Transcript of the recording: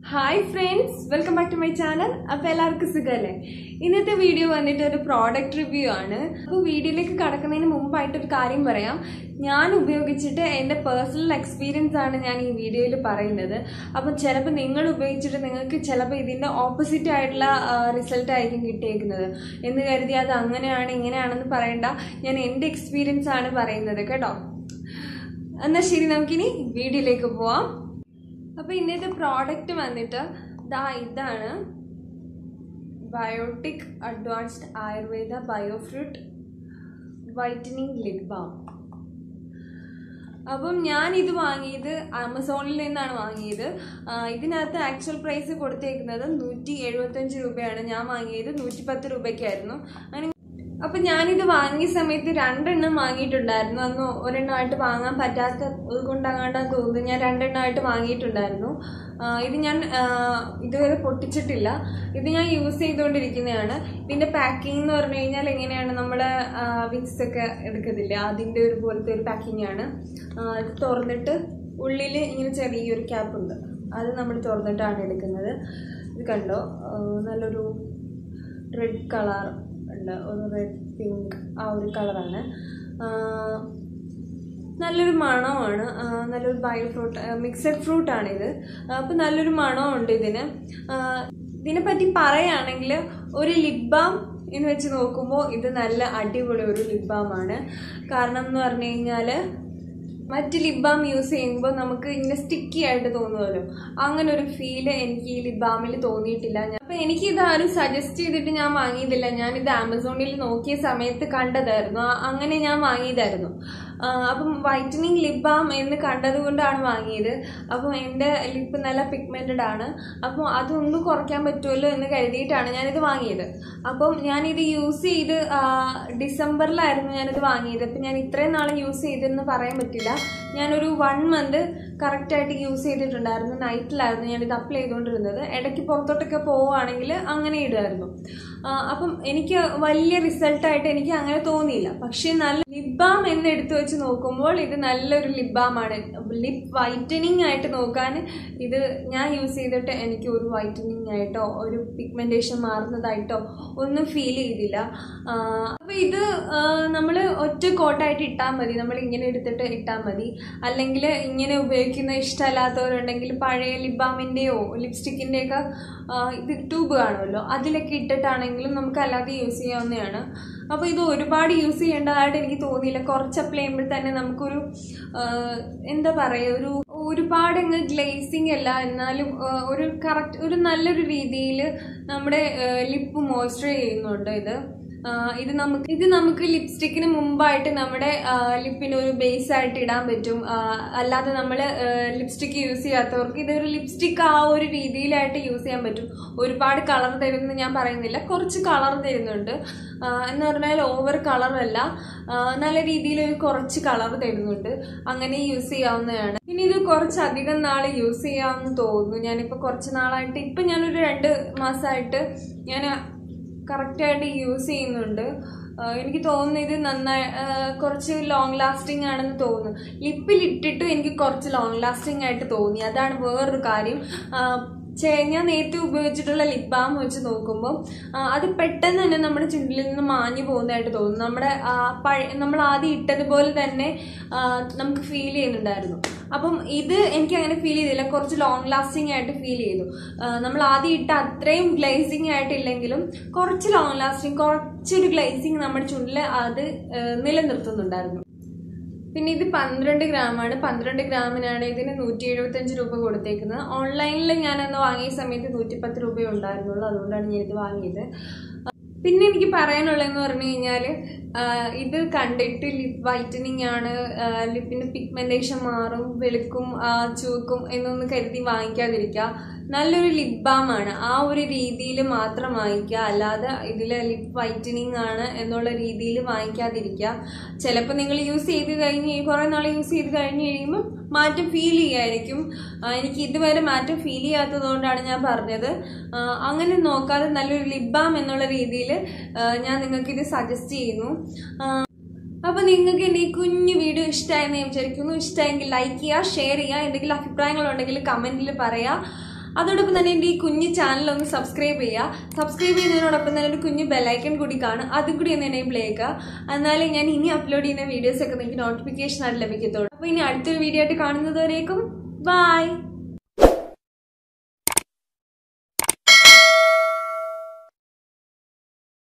hi friends welcome back to my channel അപ്പോൾ എല്ലാവർക്കും സുഖമല്ലേ ഇന്നത്തെ വീഡിയോ വന്നിട്ട് ഒരു പ്രോഡക്റ്റ് റിവ്യൂ ആണ് അപ്പോൾ വീഡിയോയിലേക്ക് കടക്കുന്നതിന് മുമ്പായിട്ട് ഒരു കാര്യം പറയാം ഞാൻ ഉപയോഗിച്ചിട്ട് എൻ്റെ പേഴ്സണൽ എക്സ്പീരിയൻസ് ആണ് ഞാൻ ഈ വീഡിയോയിൽ പറയുന്നത് അപ്പം ചിലപ്പോൾ നിങ്ങൾ ഉപയോഗിച്ചിട്ട് നിങ്ങൾക്ക് ചിലപ്പോൾ ഇതിൻ്റെ ഓപ്പോസിറ്റ് ആയിട്ടുള്ള റിസൾട്ട് ആയിരിക്കും കിട്ടിയേക്കുന്നത് എന്ന് കരുതി അത് അങ്ങനെയാണ് ഇങ്ങനെയാണെന്ന് പറയണ്ട ഞാൻ എൻ്റെ എക്സ്പീരിയൻസ് ആണ് പറയുന്നത് കേട്ടോ എന്നാൽ ശരി നമുക്കിനി വീഡിയോയിലേക്ക് പോവാം അപ്പോൾ ഇന്നത്തെ പ്രോഡക്റ്റ് വന്നിട്ട് ദാ ഇതാണ് Biotique advanced Ayurveda biofruit whitening lip balm അപ്പം ഞാൻ ഇത് വാങ്ങിയത് ആമസോണിൽ നിന്നാണ് വാങ്ങിയത് ആ, ഇതിനകത്ത് ആക്ച്വൽ പ്രൈസ് കൊടുത്തേക്കുന്നത് നൂറ്റി എഴുപത്തഞ്ച് രൂപയാണ് ഞാൻ വാങ്ങിയത് നൂറ്റി പത്ത് രൂപയ്ക്കായിരുന്നു അങ്ങനെ അപ്പൊ ഞാനിത് വാങ്ങിയ സമയത്ത് രണ്ടെണ്ണം വാങ്ങിയിട്ടുണ്ടായിരുന്നു അന്ന് ഒരെണ്ണമായിട്ട് വാങ്ങാൻ പറ്റാത്തത് കൊണ്ടങ്ങാണ്ടാന്ന് തോന്നുന്നു ഞാൻ രണ്ടെണ്ണമായിട്ട് വാങ്ങിയിട്ടുണ്ടായിരുന്നു ആ, ഇത് ഞാൻ ആ, ഇതുവരെ പൊട്ടിച്ചിട്ടില്ല ഇത് ഞാൻ യൂസ് ചെയ്തുകൊണ്ടിരിക്കുന്നതാണ് ഇതിന്റെ പാക്കിംഗ് എന്ന് പറഞ്ഞു കഴിഞ്ഞാൽ എങ്ങനെയാണ് നമ്മള് വിക്സ് ഒക്കെ എടുക്കത്തില്ല അതിന്റെ ഒരു പോലത്തെ ഒരു പാക്കിംഗ് ആണ് ആ, ഇത് തുറന്നിട്ട് ഉള്ളിൽ ഇങ്ങനെ ചെറിയൊരു ക്യാപ്പ് ഉണ്ട് അത് നമ്മൾ തുറന്നിട്ടാണ് എടുക്കുന്നത് ഇത് കണ്ടോ ആ, നല്ലൊരു റെഡ് കളർ ഉണ്ട് ഒരു റെഡ് പിങ്ക് ആ ഒരു കളറാണ് നല്ലൊരു മണമാണ് ആ, നല്ലൊരു ബയോ ഫ്രൂട്ട് മിക്സഡ് ഫ്രൂട്ടാണിത് അപ്പം നല്ലൊരു മണമുണ്ട് ഇതിന് ആ, ഇതിനെപ്പറ്റി പറയുകയാണെങ്കിൽ ഒരു ലിപ് ബാം എന്ന് വെച്ച് നോക്കുമ്പോൾ ഇത് നല്ല അടിപൊളി ഒരു ലിപ് ബാമാണ് കാരണം എന്ന് പറഞ്ഞു കഴിഞ്ഞാൽ മറ്റ് ലിപ് ബാം യൂസ് ചെയ്യുമ്പോൾ നമുക്ക് ഇങ്ങനെ സ്റ്റിക്കി ആയിട്ട് തോന്നുമല്ലോ അങ്ങനെ ഒരു ഫീല് എനിക്ക് ഈ ലിപ് ബാമിൽ തോന്നിയിട്ടില്ല ഞാൻ അപ്പൊ എനിക്ക് ഇത് ആരും സജസ്റ്റ് ചെയ്തിട്ട് ഞാൻ വാങ്ങിയതില്ല ഞാൻ ഇത് ആമസോണിൽ നോക്കിയ സമയത്ത് കണ്ടതായിരുന്നു ആ- അങ്ങനെ ഞാൻ വാങ്ങിയതായിരുന്നു ആ, അപ്പം വൈറ്റനിങ് ലിപ് ബാം എന്ന് കണ്ടത് കൊണ്ടാണ് വാങ്ങിയത് അപ്പം എൻ്റെ ലിപ്പ് നല്ല പിഗ്മെന്റഡ് ആണ് അപ്പോൾ അതൊന്ന് കുറയ്ക്കാൻ പറ്റുമല്ലോ എന്ന് കരുതിയിട്ടാണ് ഞാനിത് വാങ്ങിയത് അപ്പം ഞാനിത് യൂസ് ചെയ്ത് ആ, ഡിസംബറിലായിരുന്നു ഞാനിത് വാങ്ങിയത് അപ്പം ഞാൻ ഇത്രയും നാൾ യൂസ് ചെയ്തെന്ന് പറയാൻ പറ്റില്ല ഞാനൊരു വൺ മന്ത് കറക്റ്റായിട്ട് യൂസ് ചെയ്തിട്ടുണ്ടായിരുന്നു നൈറ്റിലായിരുന്നു ഞാനിത് അപ്ലൈ ചെയ്തുകൊണ്ടിരുന്നത് ഇടയ്ക്ക് പുറത്തോട്ടൊക്കെ പോവുകയാണെങ്കിൽ അങ്ങനെ ഇടുമായിരുന്നു ആ, അപ്പം എനിക്ക് വലിയ റിസൾട്ടായിട്ട് എനിക്ക് അങ്ങനെ തോന്നിയില്ല പക്ഷേ നല്ല ലിപ് ബാം എന്ന് എടുത്തു വെച്ച് നോക്കുമ്പോൾ ഇത് നല്ലൊരു ലിപ് ബാം ആണ് ലിപ് വൈറ്റനിങ് ആയിട്ട് നോക്കാൻ ഇത് ഞാൻ യൂസ് ചെയ്തിട്ട് എനിക്ക് ഒരു വൈറ്റനിങ് ആയിട്ടോ ഒരു പിഗ്മെന്റേഷൻ മാറുന്നതായിട്ടോ ഒന്നും ഫീൽ ചെയ്തില്ല ആ, അപ്പൊ ഇത് നമ്മൾ ഒറ്റ കോട്ടായിട്ട് ഇട്ടാൽ മതി നമ്മൾ ഇങ്ങനെ എടുത്തിട്ട് ഇട്ടാൽ മതി അല്ലെങ്കിൽ ഇങ്ങനെ ഉപയോഗിക്കുന്ന ഇഷ്ടമല്ലാത്തവരുണ്ടെങ്കിൽ പഴയ ലിപ് ബാമിൻ്റെയോ ലിപ്സ്റ്റിക്കിൻ്റെയൊക്കെ ഇത് ട്യൂബ് കാണുമല്ലോ അതിലൊക്കെ ഇട്ടിട്ടാണെങ്കിലും നമുക്ക് അല്ലാതെ യൂസ് ചെയ്യാവുന്നതാണ് അപ്പോൾ ഇത് ഒരുപാട് യൂസ് ചെയ്യേണ്ടതായിട്ട് എനിക്ക് തോന്നിയില്ല കുറച്ച് അപ്ലൈ ചെയ്യുമ്പോൾ തന്നെ നമുക്കൊരു ആ, എന്താ പറയുക ഒരു ഒരുപാട് അങ്ങ് ഗ്ലേസിങ് അല്ല എന്നാലും ആ, ഒരു കറക്റ്റ് ഒരു നല്ലൊരു രീതിയിൽ നമ്മുടെ ലിപ്പ് മോയ്സ്ചർ ചെയ്യുന്നുണ്ട് ഇത് ആ, ഇത് നമുക്ക് ഇത് നമുക്ക് ലിപ്സ്റ്റിക്കിന് മുമ്പായിട്ട് നമ്മുടെ ലിപ്പിന് ഒരു ബേസ് ആയിട്ട് ഇടാൻ പറ്റും ആ, അല്ലാതെ നമ്മൾ ലിപ്സ്റ്റിക്ക് യൂസ് ചെയ്യാത്തവർക്ക് ഇതൊരു ലിപ്സ്റ്റിക്ക് ആ ഒരു രീതിയിലായിട്ട് യൂസ് ചെയ്യാൻ പറ്റും ഒരുപാട് കളർ തരുമെന്ന് ഞാൻ പറയുന്നില്ല കുറച്ച് കളർ തരുന്നുണ്ട് ആ, എന്ന് പറഞ്ഞാൽ ഓവർ കളറല്ല നല്ല രീതിയിൽ ഒരു കുറച്ച് കളർ തരുന്നുണ്ട് അങ്ങനെ യൂസ് ചെയ്യാവുന്നതാണ് പിന്നെ ഇത് കുറച്ചധികം നാൾ യൂസ് ചെയ്യാമെന്ന് തോന്നുന്നു ഞാനിപ്പോൾ കുറച്ച് നാളായിട്ട് ഇപ്പം ഞാനൊരു രണ്ട് മാസമായിട്ട് ഞാൻ കറക്റ്റായിട്ട് യൂസ് ചെയ്യുന്നുണ്ട് ആ, എനിക്ക് തോന്നുന്നു ഇത് നന്നായി ആ, കുറച്ച് ലോങ് ലാസ്റ്റിംഗ് ആണെന്ന് തോന്നുന്നു ലിപ്പിൽ ഇട്ടിട്ടും എനിക്ക് കുറച്ച് ലോങ് ലാസ്റ്റിംഗ് ആയിട്ട് തോന്നി അതാണ് വേറൊരു കാര്യം ആ, ചെ- ഞാൻ നേരത്തെ ഉപയോഗിച്ചിട്ടുള്ള ലിപ് ബാം വെച്ച് നോക്കുമ്പോൾ ആ, അത് പെട്ടെന്ന് തന്നെ നമ്മുടെ ചുണ്ടിൽ നിന്ന് മാഞ്ഞു പോകുന്നതായിട്ട് തോന്നുന്നു നമ്മുടെ ആ, പഴ- നമ്മൾ ആദ്യം ഇട്ടതുപോലെ തന്നെ ആ, നമുക്ക് ഫീൽ ചെയ്യുന്നുണ്ടായിരുന്നു അപ്പം ഇത് എനിക്ക് അങ്ങനെ ഫീൽ ചെയ്തില്ല കുറച്ച് ലോങ് ലാസ്റ്റിംഗ് ആയിട്ട് ഫീൽ ചെയ്തു ആ, നമ്മൾ ആദ്യം ഇട്ട അത്രയും ഗ്ലേസിങ് ആയിട്ടില്ലെങ്കിലും കുറച്ച് ലോങ് ലാസ്റ്റിംഗ് കുറച്ചൊരു ഗ്ലേസിങ് നമ്മുടെ ചുണ്ടിൽ അത് ആ, നിലനിർത്തുന്നുണ്ടായിരുന്നു പിന്നെ ഇത് പന്ത്രണ്ട് ഗ്രാമാണ് പന്ത്രണ്ട് ഗ്രാമിനാണ് ഇതിന് നൂറ്റി എഴുപത്തഞ്ച് രൂപ കൊടുത്തേക്കുന്നത് ഓൺലൈനിൽ ഞാൻ അന്ന് വാങ്ങിയ സമയത്ത് നൂറ്റിപ്പത്ത് രൂപയേ ഉണ്ടായിരുന്നുള്ളൂ അതുകൊണ്ടാണ് ഞാൻ ഇത് വാങ്ങിയത് പിന്നെ എനിക്ക് പറയാനുള്ളതെന്ന് പറഞ്ഞു കഴിഞ്ഞാൽ ഇത് കണ്ടിട്ട് ലിപ് വൈറ്റനിങ് ആണ് ലിപ്പിന് പിഗ്മെന്റേഷൻ മാറും വെളുക്കും ആ, ചുവക്കും എന്നൊന്ന് കരുതി വാങ്ങിക്കാതിരിക്കുക നല്ലൊരു ലിപ് ബാം ആണ് ആ ഒരു രീതിയിൽ മാത്രം വാങ്ങിക്കുക അല്ലാതെ ഇതിൽ ലിപ് വൈറ്റനിങ് ആണ് എന്നുള്ള രീതിയിൽ വാങ്ങിക്കാതിരിക്കുക ചിലപ്പോൾ നിങ്ങൾ യൂസ് ചെയ്ത് കഴിഞ്ഞ് കുറേ നാൾ യൂസ് ചെയ്ത് കഴിഞ്ഞ് കഴിയുമ്പോൾ മാറ്റം ഫീൽ ചെയ്യുമായിരിക്കും ആ, എനിക്ക് ഇതുവരെ മാറ്റം ഫീൽ ചെയ്യാത്തത് കൊണ്ടാണ് ഞാൻ പറഞ്ഞത് ആ, അങ്ങനെ നോക്കാതെ നല്ലൊരു ലിപ് ബാം എന്നുള്ള രീതിയിൽ ഞാൻ നിങ്ങൾക്ക് ഇത് സജസ്റ്റ് ചെയ്യുന്നു അപ്പൊ നിങ്ങൾക്ക് എന്റെ ഈ കുഞ്ഞു വീഡിയോ ഇഷ്ടമായെന്ന് ഞാൻ വിചാരിക്കുന്നു ഇഷ്ടമായെങ്കിൽ ലൈക്ക് ചെയ്യുക ഷെയർ ചെയ്യുക എന്തെങ്കിലും അഭിപ്രായങ്ങൾ ഉണ്ടെങ്കിൽ കമന്റിൽ പറയാ അതോടൊപ്പം തന്നെ എൻ്റെ ഈ കുഞ്ഞു ചാനൽ ഒന്ന് സബ്സ്ക്രൈബ് ചെയ്യുക സബ്സ്ക്രൈബ് ചെയ്യുന്നതിനോടൊപ്പം തന്നെ ഒരു കുഞ്ഞു ബെലൈക്കൺ കൂടി കാണും അതും കൂടി ഒന്ന് എനേബിൾ ചെയ്യുക എന്നാലേ ഞാൻ ഇനി അപ്ലോഡ് ചെയ്യുന്ന വീഡിയോസ് ഒക്കെ നിങ്ങൾക്ക് നോട്ടിഫിക്കേഷൻ ആയിട്ട് ലഭിക്കത്തുള്ളൂ അപ്പോൾ ഇനി അടുത്തൊരു വീഡിയോ ആയിട്ട് കാണുന്നതുവരേക്കും ബൈ